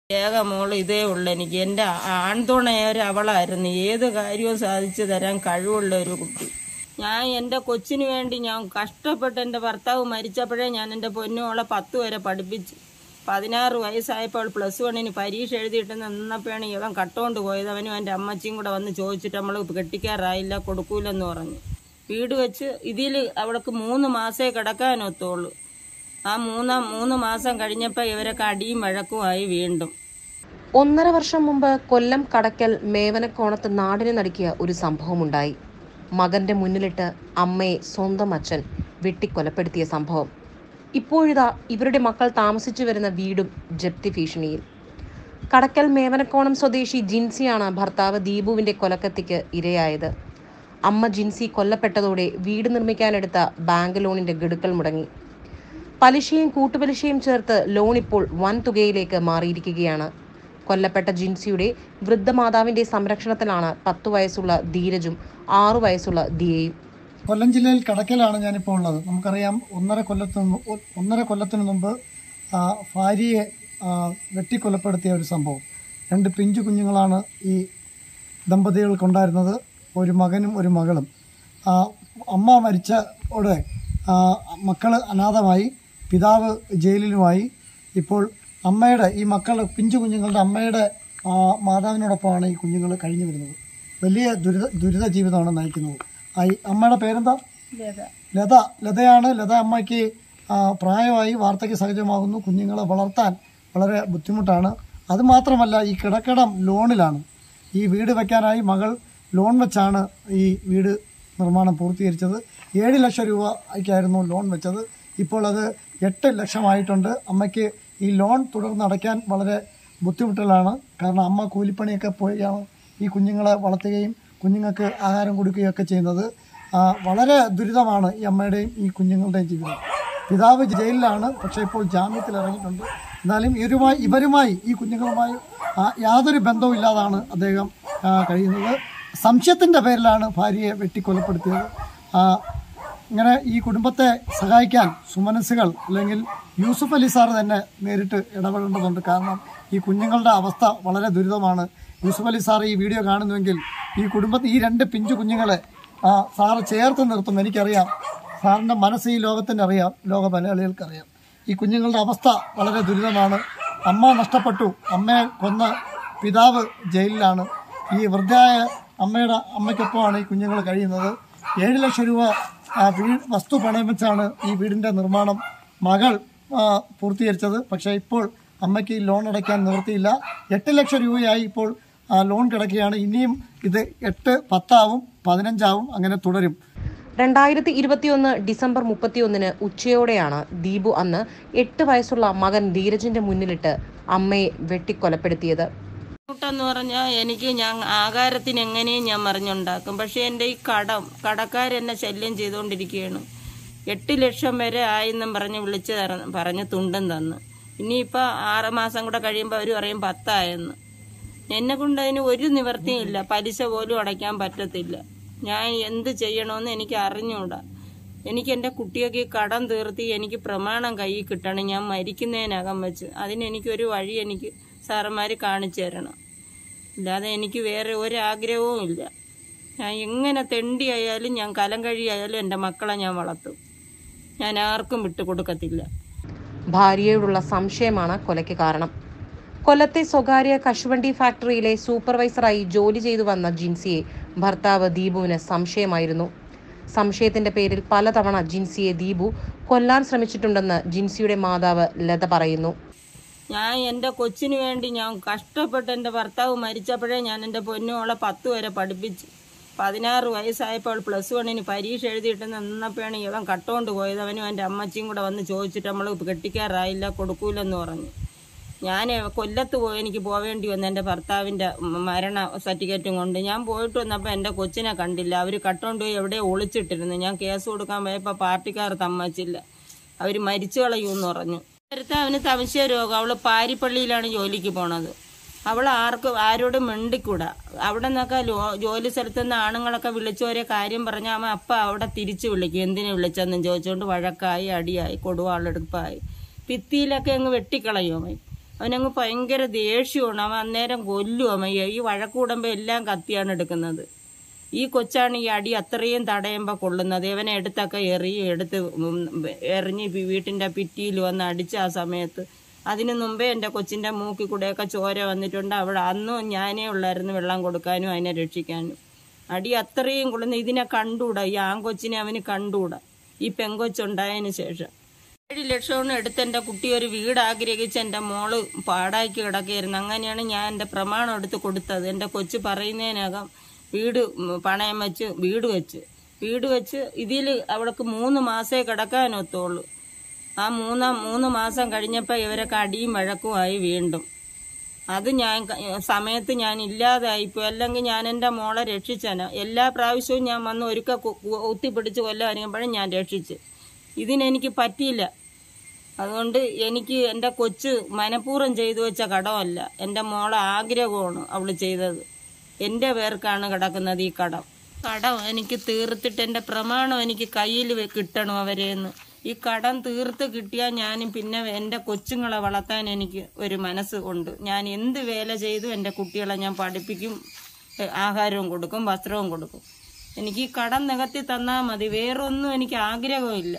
ഏക മോള് ഇതേ ഉള്ളു എനിക്ക് എൻ്റെ ആൺതുണയൊരു അവളായിരുന്നു ഏത് കാര്യവും സാധിച്ചു തരാൻ കഴിവുള്ള ഒരു കുട്ടി ഞാൻ എൻ്റെ കൊച്ചിന് വേണ്ടി ഞാൻ കഷ്ടപ്പെട്ട് എൻ്റെ ഭർത്താവ് മരിച്ചപ്പോഴേ ഞാൻ എൻ്റെ പൊന്നുമോളെ പത്ത് വരെ പഠിപ്പിച്ചു പതിനാറ് വയസ്സായപ്പോൾ പ്ലസ് വണ്ണിന് പരീക്ഷ എഴുതിയിട്ട് നിന്നപ്പോഴാണ് ഇവൻ കട്ടുകൊണ്ട് പോയത് അവനും എൻ്റെ അമ്മച്ചിയും കൂടെ വന്ന് ചോദിച്ചിട്ട് നമ്മൾ കെട്ടിക്കാറായില്ല കൊടുക്കൂലെന്ന് പറഞ്ഞു വീട് വെച്ച് ഇതിൽ അവൾക്ക് മൂന്ന് മാസേ കിടക്കാനൊത്തുള്ളൂ ആ മൂന്നാം മൂന്ന് മാസം കഴിഞ്ഞപ്പോൾ ഇവരൊക്കെ അടിയും വഴക്കുമായി വീണ്ടും ഒന്നര വർഷം മുമ്പ് കൊല്ലം കടക്കൽ മേവനക്കോണത്ത് നാടിനെ നടുക്കിയ ഒരു സംഭവമുണ്ടായി മകന്റെ മുന്നിലിട്ട് അമ്മയെ സ്വന്തം അച്ഛൻ വെട്ടിക്കൊലപ്പെടുത്തിയ സംഭവം ഇപ്പോഴിതാ ഇവരുടെ മക്കൾ താമസിച്ചു വരുന്ന വീടും ജപ്തി ഭീഷണിയിൽ കടക്കൽ മേവനക്കോണം സ്വദേശി ജിൻസിയാണ് ഭർത്താവ് ദീപുവിന്റെ കൊലക്കത്തിക്ക് ഇരയായത് അമ്മ ജിൻസി കൊല്ലപ്പെട്ടതോടെ വീട് നിർമ്മിക്കാനെടുത്ത ബാങ്ക് ലോണിന്റെ ഗഡുക്കൾ മുടങ്ങി പലിശയും കൂട്ടുപലിശയും ചേർത്ത് ലോൺ ഇപ്പോൾ വൻ തുകയിലേക്ക് മാറിയിരിക്കുകയാണ് കൊല്ലപ്പെട്ട ജിൻസിയുടെ വൃദ്ധമാതാവിന്റെ സംരക്ഷണത്തിലാണ് പത്തു വയസ്സുള്ള ധീരജും ആറു വയസ്സുള്ള ദിയയും കൊല്ലം ജില്ലയിൽ കടക്കലാണ് ഞാനിപ്പോൾ ഉള്ളത് നമുക്കറിയാം ഒന്നര കൊല്ലത്തിന് മു- ഒ- ഒന്നര കൊല്ലത്തിന് മുമ്പ് ആ, ഭാര്യയെ ആ, വെട്ടിക്കൊലപ്പെടുത്തിയ ഒരു സംഭവം രണ്ട് പിഞ്ചു കുഞ്ഞുങ്ങളാണ് ഈ ദമ്പതികൾക്കുണ്ടായിരുന്നത് ഒരു മകനും ഒരു മകളും ആ, അമ്മ മരിച്ചോടെ ആ, മക്കള് അനാഥമായി പിതാവ് ജയിലിലുമായി ഇപ്പോൾ അമ്മയുടെ ഈ മക്കളുടെ പിഞ്ചു കുഞ്ഞുങ്ങളുടെ അമ്മയുടെ ആ, മാതാവിനോടൊപ്പമാണ് ഈ കുഞ്ഞുങ്ങൾ കഴിഞ്ഞു വരുന്നത് വലിയ ദുരിത ദുരിത ജീവിതമാണ് നയിക്കുന്നത് ആ, ഈ അമ്മയുടെ പേരെന്താ ലത ലതയാണ് ലത അമ്മയ്ക്ക് ആ, പ്രായമായി വാർദ്ധക്യ സഹജമാകുന്നു കുഞ്ഞുങ്ങളെ വളർത്താൻ വളരെ ബുദ്ധിമുട്ടാണ് അതുമാത്രമല്ല ഈ കിടക്കടം ലോണിലാണ് ഈ വീട് വയ്ക്കാനായി മകൾ ലോൺ വെച്ചാണ് ഈ വീട് നിർമ്മാണം പൂർത്തീകരിച്ചത് ഏഴ് ലക്ഷം രൂപയ്ക്കായിരുന്നു ലോൺ വെച്ചത് ഇപ്പോൾ അത് എട്ട് ലക്ഷമായിട്ടുണ്ട് അമ്മയ്ക്ക് ഈ ലോൺ തുടർന്ന് അടയ്ക്കാൻ വളരെ ബുദ്ധിമുട്ടുകളാണ് കാരണം അമ്മ കൂലിപ്പണിയൊക്കെ പോയാണ് ഈ കുഞ്ഞുങ്ങളെ വളർത്തുകയും കുഞ്ഞുങ്ങൾക്ക് ആഹാരം കൊടുക്കുകയും ഒക്കെ ചെയ്യുന്നത് ആ, വളരെ ദുരിതമാണ് ഈ അമ്മയുടെയും ഈ കുഞ്ഞുങ്ങളുടെയും ജീവിതം പിതാവ് ജയിലിലാണ് പക്ഷേ ഇപ്പോൾ ജാമ്യത്തിൽ ഇറങ്ങിയിട്ടുണ്ട് എന്നാലും ഇവരുമായി ഇവരുമായി ഈ കുഞ്ഞുങ്ങളുമായി ആ, യാതൊരു ബന്ധവും ഇല്ലാതാണ് അദ്ദേഹം ആ, കഴിയുന്നത് സംശയത്തിന്റെ പേരിലാണ് ഭാര്യയെ വെട്ടിക്കൊലപ്പെടുത്തിയത് ആ, ഇങ്ങനെ ഈ കുടുംബത്തെ സഹായിക്കാൻ സുമനസ്സുകൾ അല്ലെങ്കിൽ യൂസുഫ് അലി സാർ തന്നെ നേരിട്ട് ഇടപെടേണ്ടതുണ്ട് കാരണം ഈ കുഞ്ഞുങ്ങളുടെ അവസ്ഥ വളരെ ദുരിതമാണ് യൂസുഫ് അലി സാർ ഈ വീഡിയോ കാണുന്നുവെങ്കിൽ ഈ കുടുംബത്തിൽ ഈ രണ്ട് പിഞ്ചു കുഞ്ഞുങ്ങളെ ആ, സാറ് ചേർത്ത് നിർത്തും എനിക്കറിയാം സാറിന്റെ മനസ്സ് ഈ ലോകത്തിന് അറിയാം ലോക മലയാളികൾക്ക് അറിയാം ഈ കുഞ്ഞുങ്ങളുടെ അവസ്ഥ വളരെ ദുരിതമാണ് അമ്മ നഷ്ടപ്പെട്ടു അമ്മയെ കൊന്ന പിതാവ് ജയിലിലാണ് ഈ വൃദ്ധയായ അമ്മയുടെ അമ്മയ്ക്കൊപ്പമാണ് ഈ കുഞ്ഞുങ്ങൾ കഴിയുന്നത് ഏഴ് ലക്ഷം രൂപ ആ, വീ- വസ്തു പണയം വെച്ചാണ് ഈ വീടിന്റെ നിർമ്മാണം മകൾ ആ, പൂർത്തീകരിച്ചത് പക്ഷേ ഇപ്പോൾ അമ്മയ്ക്ക് ഈ ലോൺ അടയ്ക്കാൻ നിവൃത്തിയില്ല എട്ട് ലക്ഷം രൂപയായി ഇപ്പോൾ ആ, ലോൺ കിടക്കുകയാണ് ഇനിയും ഇത് എട്ട് പത്താവും പതിനഞ്ചാവും അങ്ങനെ തുടരും രണ്ടായിരത്തി ഇരുപത്തിയൊന്ന് ഡിസംബർ മുപ്പത്തിയൊന്നിന് ഉച്ചയോടെയാണ് ദീപു അന്ന് എട്ട് വയസ്സുള്ള മകൻ ധീരജിന്റെ മുന്നിലിട്ട് അമ്മയെ വെട്ടിക്കൊലപ്പെടുത്തിയത് ബുദ്ധിമുട്ടെന്ന് പറഞ്ഞാൽ എനിക്ക് ഞാൻ ആഹാരത്തിന് എങ്ങനെയും ഞാൻ മറിഞ്ഞുണ്ടാക്കും പക്ഷെ എൻ്റെ ഈ കടം കടക്കാരെന്നെ ശല്യം ചെയ്തുകൊണ്ടിരിക്കുകയാണ് എട്ട് ലക്ഷം വരെ ആയെന്നും പറഞ്ഞ് വിളിച്ച് തര- പറഞ്ഞ് തുണ്ടും തന്ന് ഇനിയിപ്പോൾ ആറ് മാസം കൂടെ കഴിയുമ്പോൾ അവർ പറയും പത്തായെന്ന് എന്നെ കൊണ്ട് അതിന് ഒരു നിവർത്തിയും ഇല്ല പലിശ പോലും അടയ്ക്കാൻ പറ്റത്തില്ല ഞാൻ എന്ത് ചെയ്യണമെന്ന് എനിക്ക് അറിഞ്ഞൂടാ എനിക്ക് എൻ്റെ കുട്ടിയൊക്കെ ഈ കടം തീർത്തി എനിക്ക് പ്രമാണം കയ്യിൽ കിട്ടണം ഞാൻ മരിക്കുന്നതിനകം വെച്ച് അതിന് എനിക്കൊരു വഴി എനിക്ക് സാറന്മാർ കാണിച്ചു തരണം അല്ലാതെ എനിക്ക് വേറെ ഒരു ആഗ്രഹവും ഇല്ല ഞാൻ എങ്ങനെ തെണ്ടിയായാലും ഞാൻ കലം കഴിയായാലും എൻ്റെ മക്കളെ ഞാൻ വളർത്തും ഞാൻ ആർക്കും വിട്ടുകൊടുക്കത്തില്ല ഭാര്യയോടുള്ള സംശയമാണ് കൊലയ്ക്ക് കാരണം കൊല്ലത്തെ സ്വകാര്യ കശുവണ്ടി ഫാക്ടറിയിലെ സൂപ്പർവൈസറായി ജോലി ചെയ്തു വന്ന ജിൻസിയെ ഭർത്താവ് ദീപുവിന് സംശയമായിരുന്നു സംശയത്തിന്റെ പേരിൽ പലതവണ ജിൻസിയെ ദീപു കൊല്ലാൻ ശ്രമിച്ചിട്ടുണ്ടെന്ന് ജിൻസിയുടെ മാതാവ് ലത പറയുന്നു ഞാൻ എൻ്റെ കൊച്ചിന് വേണ്ടി ഞാൻ കഷ്ടപ്പെട്ട് എൻ്റെ ഭർത്താവ് മരിച്ചപ്പോഴേ ഞാൻ എൻ്റെ പൊന്നുമോളെ പത്ത് വരെ പഠിപ്പിച്ചു പതിനാറ് വയസ്സായപ്പോൾ പ്ലസ് വണ്ണിന് പരീക്ഷ എഴുതിയിട്ട് നിന്നപ്പോഴാണ് ഇവൻ കട്ടുകൊണ്ട് പോയത് അവനും എൻ്റെ അമ്മച്ചിയും കൂടെ വന്ന് ചോദിച്ചിട്ട് നമ്മൾ കെട്ടിക്കാറായില്ല കൊടുക്കൂലെന്ന് പറഞ്ഞു ഞാൻ കൊല്ലത്ത് പോയി എനിക്ക് പോവേണ്ടി വന്നു എൻ്റെ ഭർത്താവിൻ്റെ മരണ സർട്ടിഫിക്കറ്റും കൊണ്ട് ഞാൻ പോയിട്ട് വന്നപ്പോൾ എൻ്റെ കൊച്ചിനെ കണ്ടില്ല അവർ കട്ടുകൊണ്ട് പോയി എവിടെയോ ഒളിച്ചിട്ടിരുന്നു ഞാൻ കേസ് കൊടുക്കാൻ പോയപ്പോൾ പാർട്ടിക്കാർ സമ്മതിച്ചില്ല അവർ മരിച്ചു കളയൂന്ന് പറഞ്ഞു നേരത്തെ അവന് സംശയ രോഗം അവള് പാരിപ്പള്ളിയിലാണ് ജോലിക്ക് പോണത് അവൾ ആർക്ക് ആരോടും മിണ്ടിക്കൂടാ അവിടെ നിന്നൊക്കെ ലോ- ജോലി സ്ഥലത്ത് നിന്ന് ആണുങ്ങളൊക്കെ വിളിച്ചവരെ കാര്യം പറഞ്ഞാൽ അവൻ അപ്പം അവിടെ തിരിച്ചു വിളിക്കും എന്തിനു വിളിച്ചെന്നും ചോദിച്ചുകൊണ്ട് വഴക്കായി അടിയായി കൊടുവാളെടുപ്പായി ഭിത്തിയിലൊക്കെ അങ്ങ് വെട്ടിക്കളയും അവൻ അവനങ്ങ് ഭയങ്കര ദേഷ്യമാണ് അവൻ അന്നേരം കൊല്ലും അവൻ ഈ വഴക്കൂടുമ്പോൾ എല്ലാം കത്തിയാണ് എടുക്കുന്നത് ഈ കൊച്ചാണ് ഈ അടി അത്രയും തടയുമ്പോൾ കൊള്ളുന്നത് ഇവനെ എടുത്തൊക്കെ എറി എടുത്ത് ഉം എറിഞ്ഞ് വി- വീട്ടിൻ്റെ ഭിത്തിയിൽ വന്ന് അടിച്ച ആ സമയത്ത് അതിനു മുമ്പേ എൻ്റെ കൊച്ചിൻ്റെ മൂക്കിൽ കൂടെയൊക്കെ ചോര വന്നിട്ടുണ്ട് അവിടെ അന്നും ഞാനേ ഉള്ളായിരുന്നു വെള്ളം കൊടുക്കാനും അതിനെ രക്ഷിക്കാനും അടി അത്രയും കൊള്ളുന്ന ഇതിനെ കണ്ടുകൂടാ ഈ ആൺകൊച്ചിനെ അവന് കണ്ടുകൂടാ ഈ പെങ്കൊച്ചുണ്ടായതിന് ശേഷം ഏഴ് ലക്ഷമാണ് എടുത്ത് എൻ്റെ കുട്ടി ഒരു വീട് ആഗ്രഹിച്ച് എൻ്റെ മോള് പാടാക്കി കിടക്കുകയായിരുന്നു അങ്ങനെയാണ് ഞാൻ എൻ്റെ പ്രമാണം എടുത്ത് കൊടുത്തത് എൻ്റെ കൊച്ചു പറയുന്നതിനകം വീട് ഉം, പണയം വെച്ച് വീട് വെച്ച് വീട് വെച്ച് ഇതിൽ അവൾക്ക് മൂന്ന് മാസേ കിടക്കാനൊത്തുള്ളൂ ആ മൂന്നാം മൂന്ന് മാസം കഴിഞ്ഞപ്പോൾ ഇവരൊക്കെ അടിയും വഴക്കുമായി വീണ്ടും അത് ഞാൻ ക- സമയത്ത് ഞാൻ ഇല്ലാതായിപ്പോയി അല്ലെങ്കിൽ ഞാൻ എൻ്റെ മോളെ രക്ഷിച്ചേനെ എല്ലാ പ്രാവശ്യവും ഞാൻ വന്ന് ഒരുക്ക ഒത്തിപ്പിടിച്ച് കൊല്ലം അറിയുമ്പോഴും ഞാൻ രക്ഷിച്ച് ഇതിനെനിക്ക് പറ്റിയില്ല അതുകൊണ്ട് എനിക്ക് എൻ്റെ കൊച്ച് മനഃപൂർവ്വം ചെയ്തു വെച്ച കടമല്ല എൻ്റെ മോളെ ആഗ്രഹമാണ് അവൾ ചെയ്തത് എൻ്റെ പേർക്കാണ് കിടക്കുന്നത് ഈ കടം കടം എനിക്ക് തീർത്തിട്ട് എൻ്റെ പ്രമാണം എനിക്ക് കയ്യിൽ കിട്ടണം അവരെന്ന് ഈ കടം തീർത്ത് കിട്ടിയാൽ ഞാൻ പിന്നെ എൻ്റെ കൊച്ചുങ്ങളെ വളർത്താൻ എനിക്ക് ഒരു മനസ്സ് ഉണ്ട് ഞാൻ എന്ത് വേല ചെയ്തു എൻ്റെ കുട്ടികളെ ഞാൻ പഠിപ്പിക്കും ഏ, ആഹാരവും കൊടുക്കും വസ്ത്രവും കൊടുക്കും എനിക്ക് ഈ കടം നികത്തി തന്നാൽ മതി വേറൊന്നും എനിക്ക് ആഗ്രഹമില്ല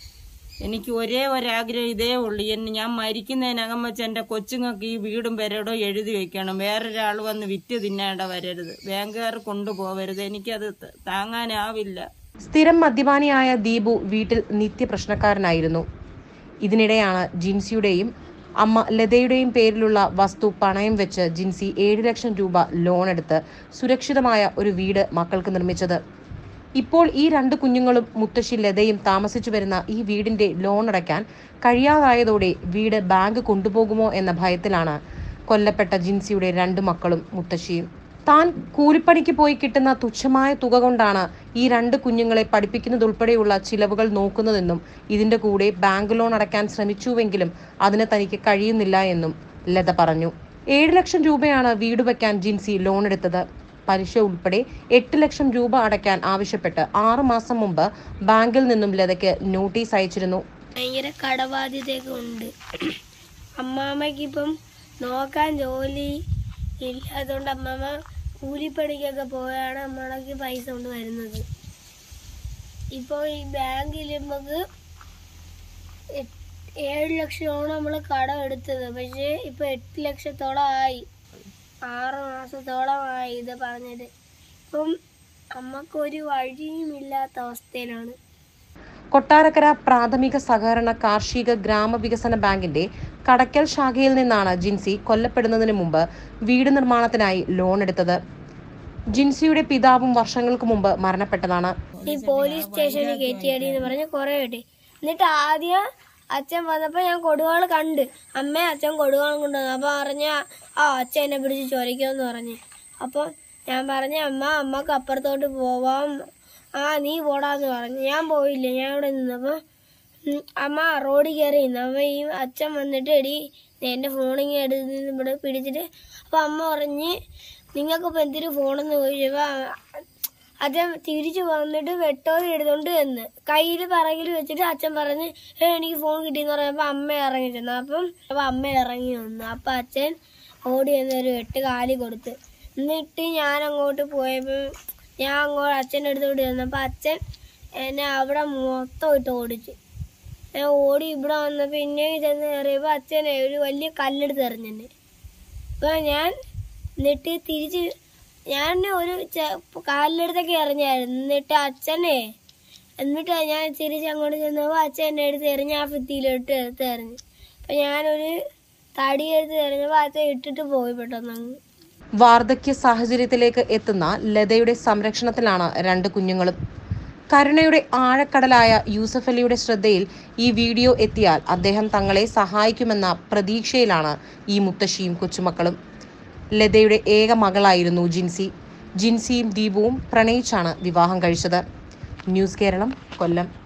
എനിക്ക് ഒരേ ഒരാഗ്രഹം ഇതേ ഉള്ളൂ എന്നെ ഞാൻ മരിക്കുന്നതിനകം വെച്ച് എൻ്റെ കൊച്ചുങ്ങൾക്ക് ഈ വീടും പെരടോ എഴുതി വെക്കണം വേറൊരാൾ വന്ന് വിറ്റ് തിന്നേണ്ട വരരുത് ബാങ്കുകാർ കൊണ്ടുപോകരുത് എനിക്കത് ത- താങ്ങാനാവില്ല സ്ഥിരം മദ്യപാനിയായ ദീപു വീട്ടിൽ നിത്യ പ്രശ്നക്കാരനായിരുന്നു ഇതിനിടെയാണ് ജിൻസിയുടെയും അമ്മ ലതയുടെയും പേരിലുള്ള വസ്തു പണയം വെച്ച് ജിൻസി ഏഴ് ലക്ഷം രൂപ ലോൺ എടുത്ത് സുരക്ഷിതമായ ഒരു വീട് മക്കൾക്ക് നിർമ്മിച്ചത് ഇപ്പോൾ ഈ രണ്ട് കുഞ്ഞുങ്ങളും മുത്തശ്ശി ലതയും താമസിച്ചു വരുന്ന ഈ വീടിന്റെ ലോൺ അടയ്ക്കാൻ കഴിയാതായതോടെ വീട് ബാങ്ക് കൊണ്ടുപോകുമോ എന്ന ഭയത്തിലാണ് കൊല്ലപ്പെട്ട ജിൻസിയുടെ രണ്ട് മക്കളും മുത്തശ്ശിയും താൻ കൂലിപ്പണിക്ക് പോയി കിട്ടുന്ന തുച്ഛമായ തുക കൊണ്ടാണ് ഈ രണ്ട് കുഞ്ഞുങ്ങളെ പഠിപ്പിക്കുന്നതുൾപ്പെടെയുള്ള ചിലവുകൾ നോക്കുന്നതെന്നും ഇതിന്റെ കൂടെ ബാങ്ക് ലോൺ അടയ്ക്കാൻ ശ്രമിച്ചുവെങ്കിലും അതിന് തനിക്ക് കഴിയുന്നില്ല എന്നും ലത പറഞ്ഞു ഏഴ് ലക്ഷം രൂപയാണ് വീട് വയ്ക്കാൻ ജിൻസി ലോൺ എടുത്തത് പലിശ ഉൾപ്പെടെ എട്ട് ലക്ഷം രൂപ അടയ്ക്കാൻ ആവശ്യപ്പെട്ട് ആറു മാസം മുമ്പ് ബാങ്കിൽ നിന്നും ലതയ്ക്ക് നോട്ടീസ് അയച്ചിരുന്നു ഭയങ്കര കടബാധ്യതയൊക്കെ ഉണ്ട് അമ്മാമ്മയ്ക്ക് ഇപ്പം നോക്കാൻ ജോലി ഇല്ലാത്തതുകൊണ്ട് അമ്മാമ്മ കൂലിപ്പണിക്കൊക്കെ പോയാണ് അമ്മക്ക് പൈസ കൊണ്ട് വരുന്നത് ഇപ്പോൾ ഈ ബാങ്കിൽ നമുക്ക് എട്ട്- ഏഴ് ലക്ഷമാണ് നമ്മൾ കടം എടുത്തത് പക്ഷേ ഇപ്പൊ എട്ട് ലക്ഷത്തോളം ആയി ആറ് മാസത്തോളമായി ഇത് പറഞ്ഞിട്ട് ഇപ്പം അമ്മക്കൊരു വഴിയുമില്ലാത്ത അവസ്ഥയിലാണ് കൊട്ടാരക്കര പ്രാഥമിക സഹകരണ കാർഷിക ഗ്രാമവികസന ബാങ്കിന്റെ കടക്കൽ ശാഖയിൽ നിന്നാണ് ജിൻസി കൊല്ലപ്പെടുന്നതിന് മുമ്പ് വീട് നിർമ്മാണത്തിനായി ലോൺ എടുത്തത് ജിൻസിയുടെ പിതാവും വർഷങ്ങൾക്ക് മുമ്പ് മരണപ്പെട്ടതാണ് ഈ പോലീസ് സ്റ്റേഷനിൽ കയറ്റിയാടി എന്ന് പറഞ്ഞ് കുറെ കിട്ടി എന്നിട്ട് ആദ്യം അച്ഛൻ വന്നപ്പോ ഞാൻ കൊടുവാൾ കണ്ട് അമ്മ അച്ഛൻ കൊടുവാളും കൊണ്ടുവന്നു അപ്പൊ പറഞ്ഞ ആ അച്ഛൻ എന്നെ പിടിച്ച് ചൊരയ്ക്കുമെന്ന് പറഞ്ഞ് അപ്പൊ ഞാൻ പറഞ്ഞ അമ്മ അമ്മക്ക് അപ്പുറത്തോട്ട് പോവാം ആ നീ പോടാന്ന് പറഞ്ഞു ഞാൻ പോയില്ല ഞാൻ ഇവിടെ നിന്നപ്പോ ഉം, അമ്മ റോഡിൽ കയറി നിന്നു അമ്മ ഈ അച്ഛൻ വന്നിട്ട് എടി നീ എന്റെ ഫോണിങ് എടുത്ത് ഇവിടെ പിടിച്ചിട്ട് അപ്പൊ അമ്മ പറഞ്ഞ് നിങ്ങൾക്കിപ്പോ എന്തിനു ഫോണെന്ന് ചോദിച്ചപ്പോ അച്ഛൻ തിരിച്ചു വന്നിട്ട് വെട്ടോതി എടുത്തോണ്ട് എന്ന് കയ്യിൽ പിറകിൽ വെച്ചിട്ട് അച്ഛൻ പറഞ്ഞ് ഏ എനിക്ക് ഫോൺ കിട്ടിയെന്ന് പറഞ്ഞപ്പോ അമ്മ ഇറങ്ങി ചെന്നു അപ്പം അപ്പൊ അമ്മ ഇറങ്ങി വന്നു അപ്പൊ അച്ഛൻ ഓടി വന്ന് ഒരു വെട്ട് കാലി കൊടുത്ത് എന്നിട്ട് ഞാൻ അങ്ങോട്ട് പോയപ്പോ ഞാൻ അങ്ങോട്ട് അച്ഛൻ്റെ അടുത്തോട്ട് ചെന്നപ്പോ അച്ഛൻ എന്നെ അവിടെ മൊത്തം ഇട്ട് ഓടിച്ചു ഞാൻ ഓടി ഇവിടെ വന്ന് പിന്നെ ചെന്ന് കയറിയപ്പോ അച്ഛനെ ഒരു വലിയ കല്ലെടുത്ത് എറിഞ്ഞെന്നെ അപ്പൊ ഞാൻ എന്നിട്ട് തിരിച്ച് ഞാൻ ഒരു ചെ- കാലിനടുത്തൊക്കെ എറിഞ്ഞായിരുന്നു എന്നിട്ട് അച്ഛനെ എന്നിട്ട് ഞാൻ തിരിച്ച് അങ്ങോട്ട് ചെന്നപ്പോൾ അച്ഛൻ എന്നെ എടുത്ത് എറിഞ്ഞ് ആ ഭിത്തിയിലോട്ട് എടുത്ത് എറിഞ്ഞു അപ്പൊ ഞാനൊരു തടി എടുത്ത് എറിഞ്ഞപ്പോൾ അച്ഛൻ ഇട്ടിട്ട് പോയി പെട്ടെന്ന് അങ്ങ് വാർദ്ധക്യ സാഹചര്യത്തിലേക്ക് എത്തുന്ന ലതയുടെ സംരക്ഷണത്തിലാണ് രണ്ട് കുഞ്ഞുങ്ങളും കരുണയുടെ ആഴക്കടലായ യൂസഫ് അലിയുടെ ശ്രദ്ധയിൽ ഈ വീഡിയോ എത്തിയാൽ അദ്ദേഹം തങ്ങളെ സഹായിക്കുമെന്ന പ്രതീക്ഷയിലാണ് ഈ മുത്തശ്ശിയും കൊച്ചുമക്കളും ലതയുടെ ഏക മകളായിരുന്നു ജിൻസി ജിൻസിയും ദീപുവും പ്രണയിച്ചാണ് വിവാഹം കഴിച്ചത് ന്യൂസ് കേരളം കൊല്ലം